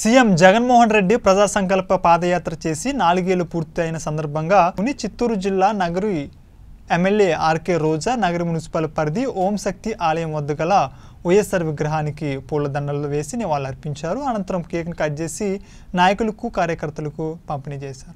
CM Jaganmohan Reddy ప్రజా సంకల్ప పాదయాత్ర చేసి నాలుగేళ్లు పూర్తయిన సందర్భంగా ఉని చిత్తూరు జిల్లా Nagari MLA RK Roja Nagari municipal పరిధి ఓం శక్తి ఆలయం వద్ద గల వైఎస్ఆర్ విగ్రహానికి పూలదండలు వేసి నివాళులర్పించారు అనంతరం కేక్ను కట్ చేసి నాయకులకు కార్యకర్తలకు పంపిణీ చేశారు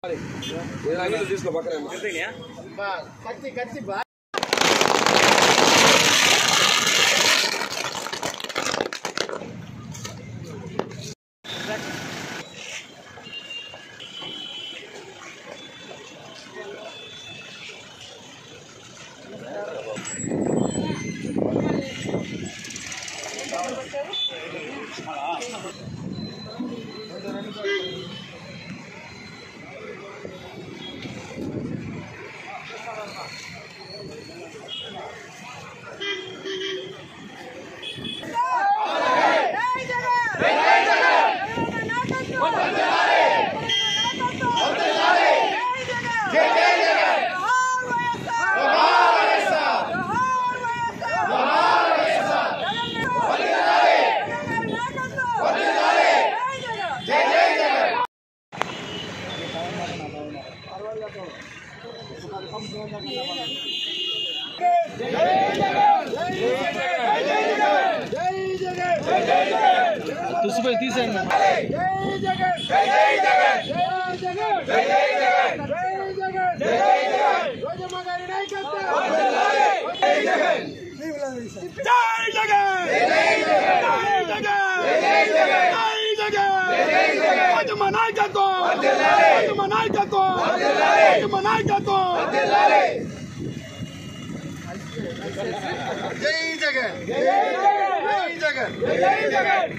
తుసిపోయి తీసేయండి జై జగన్ జై జగన్ జై జగన్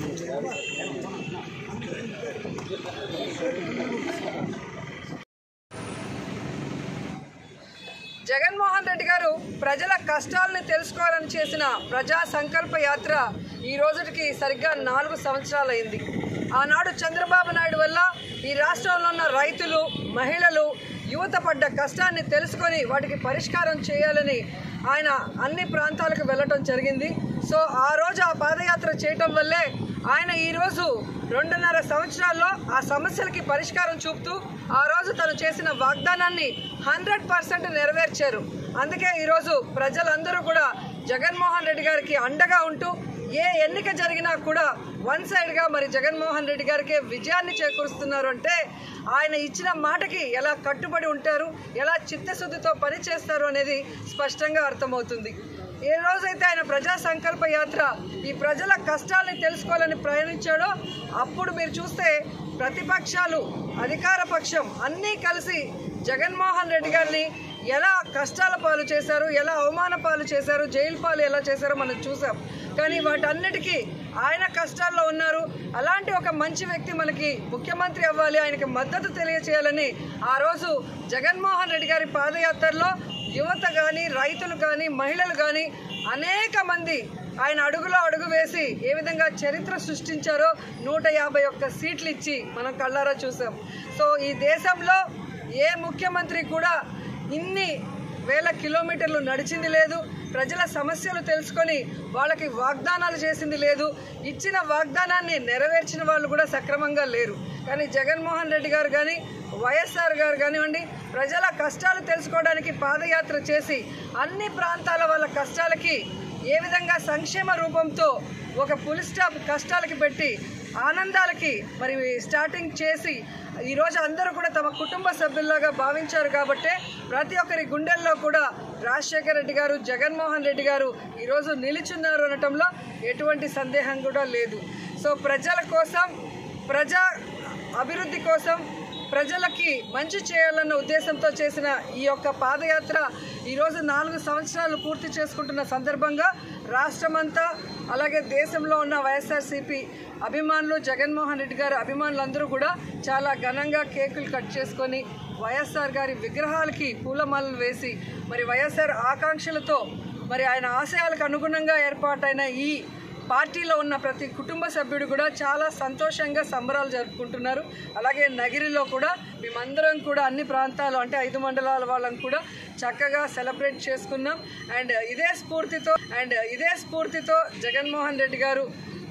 జగన్మోహన్ రెడ్డి గారు ప్రజల కష్టాలను తెలుసుకోవాలని చేసిన ప్రజా సంకల్ప యాత్ర ఈ రోజుకి సరిగ్గా నాలుగు సంవత్సరాలు అయింది ఆనాడు చంద్రబాబు నాయుడు వల్ల ఈ రాష్ట్రంలో ఉన్న రైతులు మహిళలు యువత పడ్డ కష్టాన్ని తెలుసుకొని వాటికి పరిష్కారం చేయాలని ఆయన అన్ని ప్రాంతాలకు వెళ్ళటం జరిగింది సో ఆ రోజు ఆ పాదయాత్ర చేయటం వల్లే ఆయన ఈరోజు రెండున్నర సంవత్సరాల్లో ఆ సమస్యలకి పరిష్కారం చూపుతూ ఆ రోజు తను చేసిన వాగ్దానాన్ని హండ్రెడ్ పర్సెంట్ నెరవేర్చారు అందుకే ఈరోజు ప్రజలందరూ కూడా జగన్మోహన్ రెడ్డి గారికి అండగా ఉంటూ ఏ ఎన్నిక జరిగినా కూడా వన్ సైడ్గా మరి జగన్మోహన్ రెడ్డి గారికి విజయాన్ని చేకూరుస్తున్నారు అంటే ఆయన ఇచ్చిన మాటకి ఎలా కట్టుబడి ఉంటారు ఎలా చిత్తశుద్ధితో పని చేస్తారు అనేది స్పష్టంగా అర్థమవుతుంది ఏ రోజైతే ఆయన ప్రజా సంకల్ప యాత్ర ఈ ప్రజల కష్టాల్ని తెలుసుకోవాలని ప్రయాణించాడో అప్పుడు మీరు చూస్తే ప్రతిపక్షాలు అధికార పక్షం అన్నీ కలిసి జగన్మోహన్ రెడ్డి గారిని ఎలా కష్టాల పాలు చేశారు ఎలా అవమాన పాలు చేశారు జైలు పాలు ఎలా చేశారో మనం చూసాం కానీ వాటన్నిటికీ ఆయన కష్టాల్లో ఉన్నారు అలాంటి ఒక మంచి వ్యక్తి మనకి ముఖ్యమంత్రి అవ్వాలి ఆయనకి మద్దతు తెలియచేయాలని ఆ రోజు జగన్మోహన్ రెడ్డి గారి పాదయాత్రలో యువత కానీ రైతులు కానీ మహిళలు కానీ అనేక మంది ఆయన అడుగులో అడుగు వేసి ఏ విధంగా చరిత్ర సృష్టించారో నూట యాభై ఒక్క సీట్లు ఇచ్చి మనం కళ్ళారా చూసాం సో ఈ దేశంలో ఏ ముఖ్యమంత్రి కూడా ఇన్ని వేల కిలోమీటర్లు నడిచింది లేదు ప్రజల సమస్యలు తెలుసుకొని వాళ్ళకి వాగ్దానాలు చేసింది లేదు ఇచ్చిన వాగ్దానాన్ని నెరవేర్చిన వాళ్ళు కూడా సక్రమంగా లేరు కానీ జగన్మోహన్ రెడ్డి గారు కానీ వైఎస్ఆర్ గారు కానివ్వండి ప్రజల కష్టాలు తెలుసుకోవడానికి పాదయాత్ర చేసి అన్ని ప్రాంతాల వాళ్ళ కష్టాలకి ఏ విధంగా సంక్షేమ రూపంతో ఒక పులి స్టాప్ కష్టాలకి పెట్టి ఆనందాలకి మరి స్టార్టింగ్ చేసి ఈరోజు అందరూ కూడా తమ కుటుంబ సభ్యుల్లాగా భావించారు కాబట్టే ప్రతి ఒక్కరి గుండెల్లో కూడా రాజశేఖర రెడ్డి గారు జగన్మోహన్ రెడ్డి గారు ఈరోజు నిలిచున్నారు అనటంలో ఎటువంటి సందేహం కూడా లేదు సో ప్రజల కోసం ప్రజా అభివృద్ధి కోసం ప్రజలకి మంచి చేయాలన్న ఉద్దేశంతో చేసిన ఈ యొక్క పాదయాత్ర ఈరోజు నాలుగు సంవత్సరాలు పూర్తి చేసుకుంటున్న సందర్భంగా రాష్ట్రమంతా అలాగే దేశంలో ఉన్న వైఎస్ఆర్సీపీ అభిమానులు జగన్మోహన్ రెడ్డి గారి అభిమానులందరూ కూడా చాలా ఘనంగా కేకులు కట్ చేసుకొని వైఎస్ఆర్ గారి విగ్రహాలకి పూలమాలలు వేసి మరి వైఎస్ఆర్ ఆకాంక్షలతో మరి ఆయన ఆశయాలకు అనుగుణంగా ఏర్పాటైన ఈ పార్టీలో ఉన్న ప్రతి కుటుంబ సభ్యుడు కూడా చాలా సంతోషంగా సంబరాలు జరుపుకుంటున్నారు అలాగే నగిరిలో కూడా మేమందరం కూడా అన్ని ప్రాంతాలు అంటే ఐదు మండలాల వాళ్ళని కూడా చక్కగా సెలబ్రేట్ చేసుకున్నాం అండ్ ఇదే స్ఫూర్తితో అండ్ ఇదే స్ఫూర్తితో జగన్మోహన్ రెడ్డి గారు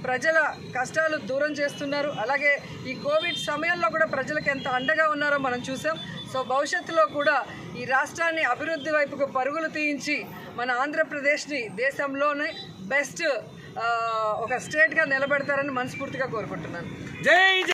ప్రజల కష్టాలు దూరం చేస్తున్నారు అలాగే ఈ కోవిడ్ సమయంలో కూడా ప్రజలకు ఎంత అండగా ఉన్నారో మనం చూసాం సో భవిష్యత్తులో కూడా ఈ రాష్ట్రాన్ని అభివృద్ధి వైపుకు పరుగులు తీయించి మన ఆంధ్రప్రదేశ్ని దేశంలోనే బెస్ట్ ఒక స్టేట్గా నిలబెడతారని మనస్ఫూర్తిగా కోరుకుంటున్నాను